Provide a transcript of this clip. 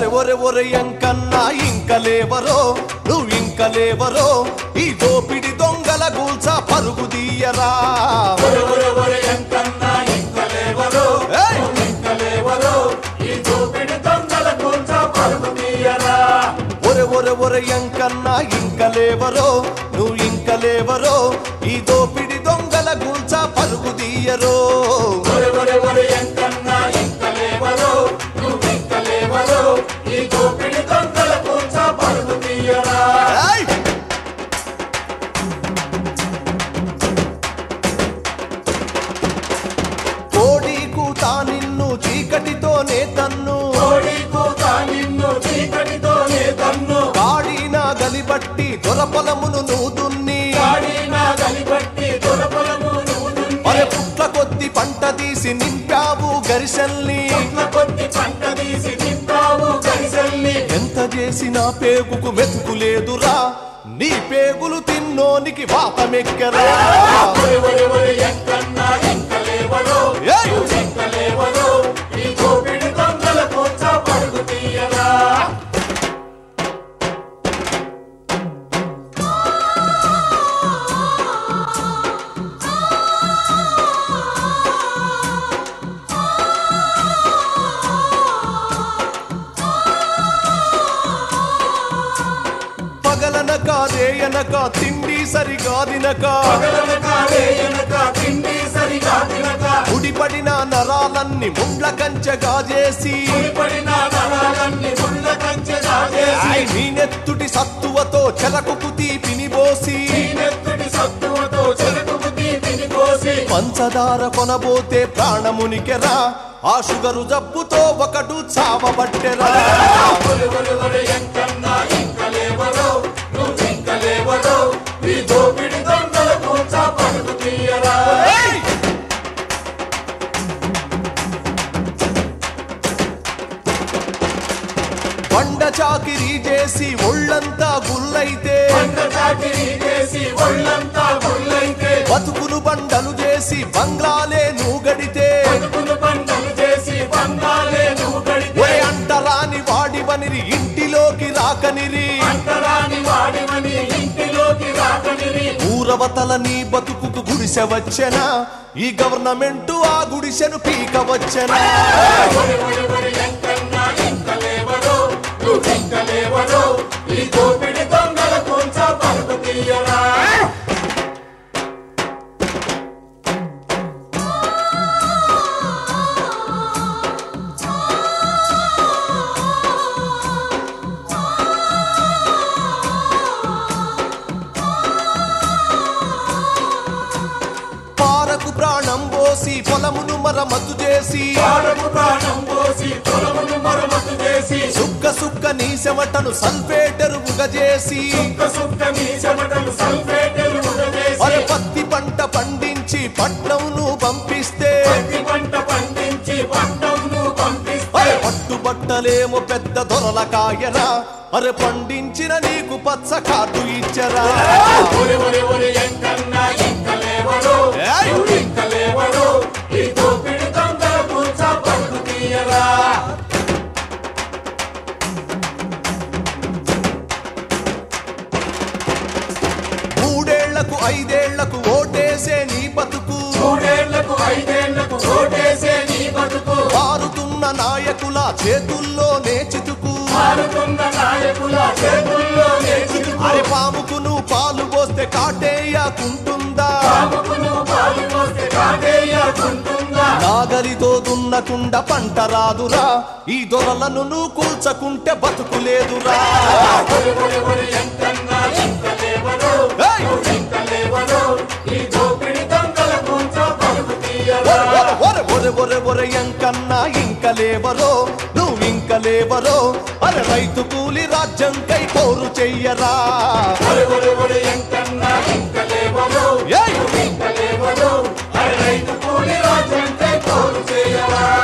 ఒరే ఒరే ఒరే ఎంకన్నా ఇంక లేవరో నువ్వు ఇంక లేవరో ఈ దోపిడి దొంగల గూల్చ పరుగు తీయరా ఒరే ఒరే ఒరే ఎంకన్నా ఇంకలేవరో ఏయ్! ఇంకలేవరో ఈ దోపిడి దొంగల కూల్చ పరుగు తీయరా ఒరే ఒరే ఒరే ఎంకన్నా ఇంక లేవరో నువ్వు ఇంక లేవరో ఈ దోపిడి దొంగల గూల్చ పరుగు తీయరో ఒరే ఒరే ఒరే ఎంకన్నా ఇంకలేవరో నువ్వు ఇంకలేవరో ఈ దోపిడి దొంగల కూల్చ పరుగు తీయరా ఏయ్! కోడి కూత నిన్ను చీకటితోనే తన్ను కోడి కూత నిన్ను చీకటితోనే తన్ను కాడిన గలిబట్టి దొరపలమును నూదున్ని కాడిన గలిబట్టి దొరపలము నువ్వు దున్ని. మరి పుట్ల కొద్ది పంట తీసి నింపావు గరిసెల్ని చెట్ల కొద్ది పంట తీసి నింపావు గరిసెల్ని ఎంత చేసినా పేగుకు మెతుకు లేదురా నీ పేగులు తిన్నోనికి వాతమెక్కరా ఒరే ఒరే ఒరే ఎంకన్నా ఇంకలేవరో ఏయ్! నువ్వు ఇంకలేవరో ఈ దోపిడి దొంగల కూల్చ పరుగు తీయరా పగలనక రేయనక తిండి సరిగా తినక పగలనక రేయనక తిండి సరిగా తినక ఉడిపడిన నరాలన్నీ ముండ్ల కంచెగా చేసి పడిన నరాలన్నీ ముళ్ళ కంచె దాగేసి ఆయ్ నీ నెత్తుటి సత్తువతో చెలకుకు తీపిని పోసి నెత్తుడి సత్తువతో చెరుకు తీపిని కోసి పంచదార కొనబోతే ప్రాణమునికెరా ఆ షుగరు జబ్బుతో ఒకడు చావబట్టెరా ఒరే ఒరే ఒరే ఎంకన్నా ఇంకలేవరో నువ్వు ఇంకలేవరో ఈ దోపిడి దొంగల కూల్చ పరుగు తీయరా ఏయ్! బండ చాకిరీ చేసి ఒళ్ళంతా గుల్లైతే పంట చాకిరీ చేసి ఒళ్ళంతా గుళ్ళైతే బతుకులు బండలు చేసి బంగ్లాలే నూగడితే బతుకులు పంటలు చేసి బంగాలే నువ్వు గడితే ఒరే అంటరాని వాడివనిరి ఇంటిలోకి రాకనిరి అంటరాని వాడివని ఇంటిలోకి రాకనిరి ఊరవతల నీ బతుకుకు గుడిసె వచ్చెనా ఈ గవర్నమెంట్ ఆ గుడిసెను పీక వచ్చెనా ఒరి ఒరి ఒరి ఎంకన్నా ఇంకలేవరో నువ్వు ఇంకలేవరో ఈ దోపిడి దొంగల కూల్చ పరుగు తీయరా పారకు ప్రాణం పోసి పొలమును మరమతు చేసి పాడము ప్రాణం పోసి తొలమును మరమతు చేసి సుక్క సుక్క నీ చెమటను సల్ఫేటరుగా చేసి సుక్క సుక్క నీ చెమటలు సల్ఫేటలు అరే ఉడవేసి పత్తి పంట పండించి పట్నంను పంపిస్తే పత్తి పంట పండించి పంటను పంపిస్తే అరే పట్టుబట్టలేమో పెద్ద దొరల కాయరా అరే పండించిన నీకు పచ్చ కార్డు ఇచ్చరా ఒరి ఒరి ఒరి ఎంకన్నా ఇంకలేవరో ఏయ్! నువ్వు ఇంకలేవరో ఈ దోపిడి దొంగల కూల్చ పరుగు తీయరా మూడేళ్లకు ఐదేళ్లకు ఓటేసే నీ బతుకు మూడేళ్లకు ఐదేళ్లకు ఓటేసే నీ బతుకు మారుతున్న నాయకుల చేతుల్లో నే చితుకు మారుతున్న నాయకుల చేతుల్లో నేర్చుకు అరే పాముకు నువ్వు పాలు పోస్తే కాటేయకుంటుందా పాముకును పాలు పోస్తే కాటేయకుంటుందా నాగలితో దున్నకుండా పంట రాదురా ఈ దొరలను నువ్వు కూల్చకుంటే బతుకులేదురా ఒరి ఒరి ఒరి ఎంకన్నా ఇంకలేవరో ఏయ్! నువ్వు ఇంకలేవరో ఈ దోపిడి దొంగల కూల్చ పరుగు తీయరా ఒరే, ఒరే, ఒరే ఒరే ఒరే ఎంకన్నా ఇంక లేవరో నువ్వు ఇంక లేవరో అరే రైతు కూలి రాజ్యం కై కోరు చెయ్యరా ఒరి ఒరి ఒరి ఎంకన్నా ఇంకలేవరో ఏయ్! నువ్వు ఇంకలేవరో అరే రైతు కూలి రాజ్యంపై కోరు చేయరా